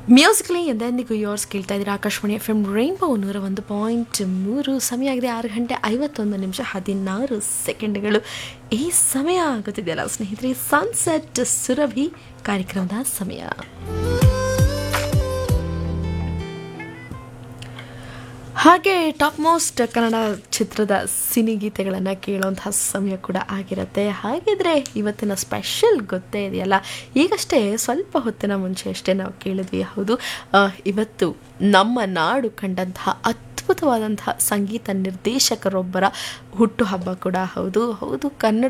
musically ಎಂದೆಂದಿಗೂ yours ಕೇಳ್ತಾ ಇದ್ದೀರಾ ಆಕಾಶವಾಣಿ ಎಫ್ ಎಂ ರೈನ್ಬೋ ನೂರ ಒಂದು ಪಾಯಿಂಟ್ ಮೂರು ಸಮಯ ಆಗಿದೆ ಆರು ಗಂಟೆ ಐವತ್ತೊಂದು ನಿಮಿಷ ಹದಿನಾರು ಸೆಕೆಂಡ್ಗಳು ಈ ಸಮಯ ಆಗುತ್ತಿದೆಯಲ್ಲ ಸ್ನೇಹಿತರೆ ಸನ್ಸೆಟ್ ಸುರಭಿ ಕಾರ್ಯಕ್ರಮದ ಸಮಯ ಹಾಗೆ ಟಾಪ್ ಮೋಸ್ಟ್ ಕನ್ನಡ ಚಿತ್ರದ ಸಿನಿಗೀತೆಗಳನ್ನು ಕೇಳುವಂತಹ ಸಮಯ ಕೂಡ ಆಗಿರುತ್ತೆ ಹಾಗಿದ್ರೆ ಇವತ್ತಿನ ಸ್ಪೆಷಲ್ ಗೊತ್ತೇ ಇದೆಯಲ್ಲ ಈಗಷ್ಟೇ ಸ್ವಲ್ಪ ಹೊತ್ತಿನ ಮುಂಚೆ ಅಷ್ಟೇ ನಾವು ಕೇಳಿದ್ವಿ ಹೌದು ಆ, ಇವತ್ತು ನಮ್ಮ ನಾಡು ಕಂಡಂತಹ ಅದ್ಭುತವಾದಂತಹ ಸಂಗೀತ ನಿರ್ದೇಶಕರೊಬ್ಬರ ಹುಟ್ಟುಹಬ್ಬ ಕೂಡ ಹೌದು ಹೌದು ಕನ್ನಡ